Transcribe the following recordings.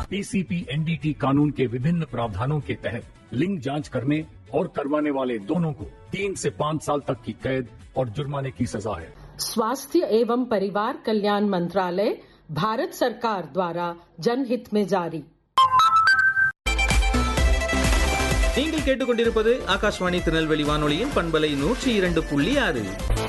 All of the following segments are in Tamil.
पीसीपी एनडीटी कानून के विभिन्न प्रावधानों के तहत लिंग जांच करने और करवाने वाले दोनों को तीन से पाँच साल तक की कैद और जुर्माने की सजा है स्वास्थ्य एवं परिवार कल्याण मंत्रालय भारत सरकार द्वारा जनहित में जारी நீங்கள் கேட்டுக்கொண்டிருப்பது ஆகாஷ்வாணி திருநெல்வேலி வானொலியின் பண்பலை நூற்றி இரண்டு புள்ளி ஆறு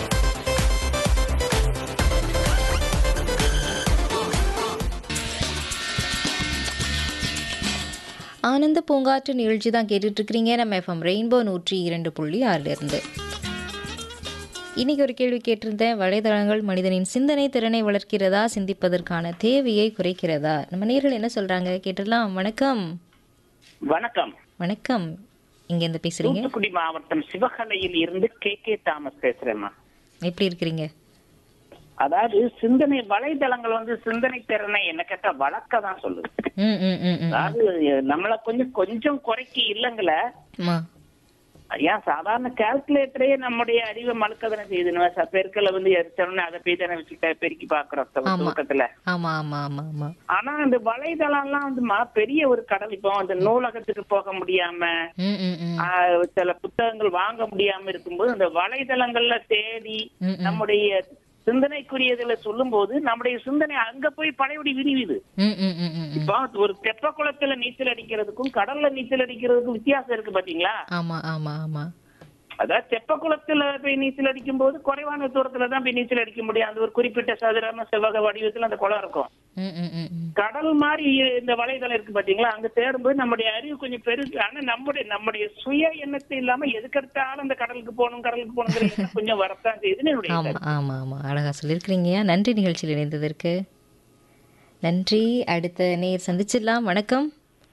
ஆனந்த பூங்காற்று நிகழ்ச்சி தான் கேட்டுட்டு இருக்கிறீங்க நம்ம எஃப்எம் ரெயின்போ நூற்றி இரண்டு புள்ளி ஆறுல இருந்து இன்னைக்கு ஒரு கேள்வி கேட்டிருந்தேன் வலைதளங்கள் மனிதனின் சிந்தனை திறனை வளர்க்கிறதா சிந்திப்பதற்கான தேவையை குறைக்கிறதா நம்ம நேர்கள் என்ன சொல்றாங்க கேட்டுடலாம் வணக்கம் வணக்கம் வணக்கம் இங்க இருந்து பேசுறீங்க தூத்துக்குடி மாவட்டம் சிவகலையில் இருந்து கே கே தாமஸ் பேசுறேம்மா எப்படி இருக்கிறீங்க அதாவது சிந்தனை வலைதளங்கள் வந்து சிந்தனை திறனை என்ன கேட்டா வளர்க்க தான் சொல்லுது ம் ம் ம் ம் அதாவது நம்மள கொஞ்சம் கொஞ்சம் குறைக்கி இல்லைங்கள ஆமா ஏன் சாதாரண கால்குலேட்டரே நம்முடைய அறிவை மழுக்கதனை செய்யுது பெருக்கல வந்து எரிச்சோம்னு அதை போய் தானே வச்சுக்கிட்ட பெருக்கி பாக்குறோம் ஆமா. துவக்கத்துல ஆமா ஆமா ஆமா ஆமா ஆனா அந்த வலைதளம் எல்லாம் வந்து மா- பெரிய ஒரு கடல் இப்போ அந்த நூலகத்துக்கு போக முடியாம ம் ம் ம் ஆஹ் சில புத்தகங்கள் வாங்க முடியாம இருக்கும்போது அந்த வலைதளங்கள்ல தேடி ம், ம். நம்முடைய சிந்தனைக்குரியதுல சொல்லும் போது நம்முடைய சிந்தனை அங்க போய் பழையபடி விரிவுது ம் ம் ம் ம் ம். இப்போ ஒரு தெப்ப குளத்துல நீச்சல் அடிக்கிறதுக்கும் கடல்ல நீச்சல் அடிக்கிறதுக்கும் வித்தியாசம் இருக்கு பாத்தீங்களா ஆமா ஆமா ஆமா அதாவது தெப்ப குளத்துல போய் நீச்சல் அடிக்கும் போது குறைவான தூரத்துல தான் போய் நீச்சல் அடிக்க முடியும் அந்த ஒரு குறிப்பிட்ட சதுரம செவ்வக வடிவத்துல அந்த குளம் இருக்கும் ம் ம் ம் ம் கடல் மாதிரி இந்த வலைதளம் இருக்கு பாத்தீங்களா அங்க தேடும்போது நம்முடைய அறிவு கொஞ்சம் பெருசு ஆனா நம்முடைய நம்முடைய சுய எண்ணத்தை இல்லாம எதுக்கெடுத்தாலும் அந்த கடலுக்கு போகணும் கடலுக்கு போகணுங்கிற எண்ணம் கொஞ்சம் வரத்தான் செய்யுதுன்னு என்னுடைய ஆமா ஆமா ஆமா அழகா சொல்லியிருக்கிறீங்க நன்றி நிகழ்ச்சியில் இணைந்ததற்கு நன்றி அடுத்த நேர் சந்திச்சிடலாம் வணக்கம்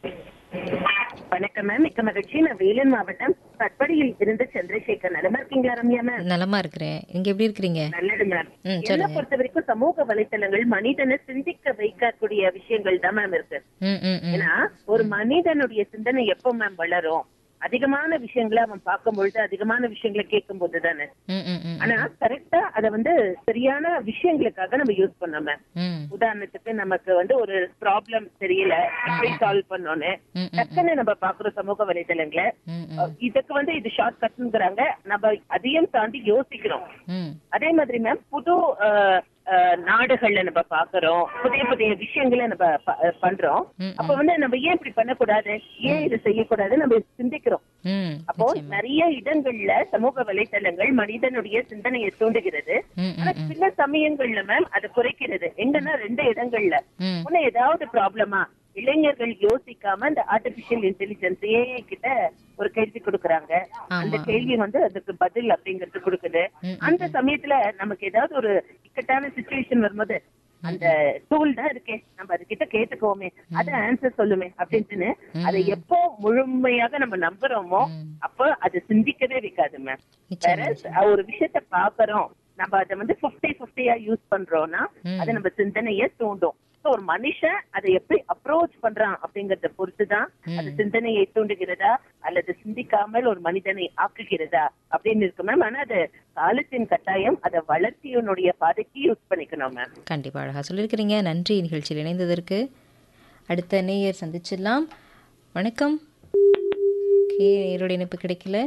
வணக்கம் மேம் மிக்க மகிழ்ச்சி நான் வேலூர் மாவட்டம் பட்படியில் இருந்து சந்திரசேகர் நலமா இருக்கீங்களா ரம்யா மேம் நலமா இருக்கிறேன் நீங்க எப்படி இருக்கிறீங்க நல்லது மேம் ம், என்ன சொல்லுங்க. பொறுத்த வரைக்கும் சமூக வலைத்தளங்கள் மனிதனை சிந்திக்க வைக்கக்கூடிய விஷயங்கள் தான் மேம் இருக்கு ம் ம் ம் ஏன்னா ஒரு மனிதனுடைய சிந்தனை எப்போ மேம் வளரும் அதிகமான விஷயங்களை அவன் பார்க்கும் பொழுது அதிகமான விஷயங்களை கேட்கும் போது தானே ம் ம் ம் ஆனா கரெக்டா அத வந்து சரியான விஷயங்களுக்காக நம்ம யூஸ் பண்ணோம் மேம் ம் உதாரணத்துக்கு நமக்கு வந்து ஒரு ப்ராப்ளம் தெரியல எப்படி சால்வ் பண்ணோன்னு ம், ம், டக்குன்னு நம்ம பாக்குறோம் சமூக வலைதளங்களை ம் ம் அஹ் இதுக்கு வந்து இது ஷார்ட் கட்ங்கிறாங்க நம்ம அதையும் தாண்டி யோசிக்கிறோம் ம் அதே மாதிரி மேம் புது அஹ், அஹ், நாடுகள்ல நம்ம பாக்குறோம் புதிய புதிய விஷயங்களை நம்ம ப- அஹ் பண்றோம் ம், அப்ப வந்து நம்ம ஏன் இப்படி பண்ணக்கூடாது ஏன் இது செய்யக்கூடாது நம்ம சிந்திக்கிறோம் ம் அப்போ நிச்சயமா. நிறைய இடங்கள்ல சமூக வலைத்தளங்கள் மனிதனுடைய சிந்தனையை தூண்டுகிறது ம், ஆனா ம், ம். சில சமயங்கள்ல மேம் அதை குறைக்கிறது எங்கன்னா ரெண்டு இடங்கள்ல ம் ஒண்ணு ஏதாவது ப்ராப்ளமா இளைஞர்கள் யோசிக்காம இந்த ஆர்டிபிஷியல் இன்டெலிஜென்ஸ் ஏஐ கிட்ட ஒரு கேள்வி கொடுக்கறாங்க அந்த ஆமா. கேள்வி வந்து அதுக்கு பதில் அப்படிங்கறது கொடுக்குது ம், ம், அந்த சமயத்துல நமக்கு ஏதாவது ஒரு இக்கட்டான சுச்சுவேஷன் வரும்போது அந்த டூல் தான் இருக்கே நம்ம அது கிட்ட கேட்டுக்கோமே அது ஆன்சர் சொல்லுமே அப்படின்ட்டுன்னு அதை எப்போ முழுமையாக நம்ம நம்புறோமோ ம். அப்போ அது சிந்திக்கவே வைக்காது மேம் நிச்சயமா, வேற ஒரு விஷயத்த பாக்குறோம் நம்ம அதை வந்து பிப்டி பிப்டியா யூஸ் பண்றோம்னா ம். அது நம்ம சிந்தனைய தூண்டும் So, ஒரு மனுஷன் அதை எப்படி அப்ரோச் பண்றான் அப்படிங்கறத பொறுத்துதான் அது சிந்தனையை தூண்டுகிறதா அல்லது சிந்திக்காமல் ஒரு மனிதனை ஆக்குகிறதா அப்படின்னு இருக்கு மேம் ஆனா அது காலத்தின் கட்டாயம் அதை வளர்ச்சியினுடைய பாதைக்கு யூஸ் பண்ணிக்கணும் மேம் கண்டிப்பா அழகா சொல்லியிருக்கிறீங்க நன்றி நிகழ்ச்சியில் இணைந்ததற்கு அடுத்த நேயர் சந்திச்சிடலாம் வணக்கம் ஓகே நேரோட இணைப்பு கிடைக்கல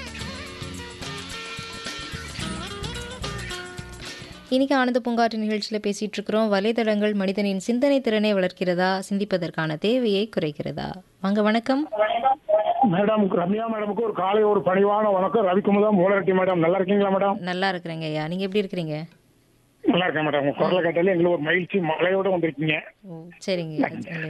இன்னைக்கு ஆனந்த பூங்காற்று நிகழ்ச்சியில் பேசிட்டு இருக்கிறோம் வலைதளங்கள் மனிதனின் சிந்தனை திறனை வளர்க்கிறதா சிந்திப்பதற்கான தேவையை குறைக்கிறதா வாங்க வணக்கம் மேடம் ரம்யா மேடமுக்கு ஒரு காலை ஒரு பணிவான வணக்கம் ரவிக்குமுதம் மூலரட்டி மேடம் நல்லா இருக்கீங்களா மேடம் நல்லா இருக்கிறேங்க ஐயா நீங்க எப்படி இருக்கிறீங்க நல்லா இருக்கேன் மேடம் உங்க குரலை கேட்டாலே எங்களுக்கு ஒரு மகிழ்ச்சி மழையோட வந்திருக்கீங்க ஓ சரிங்க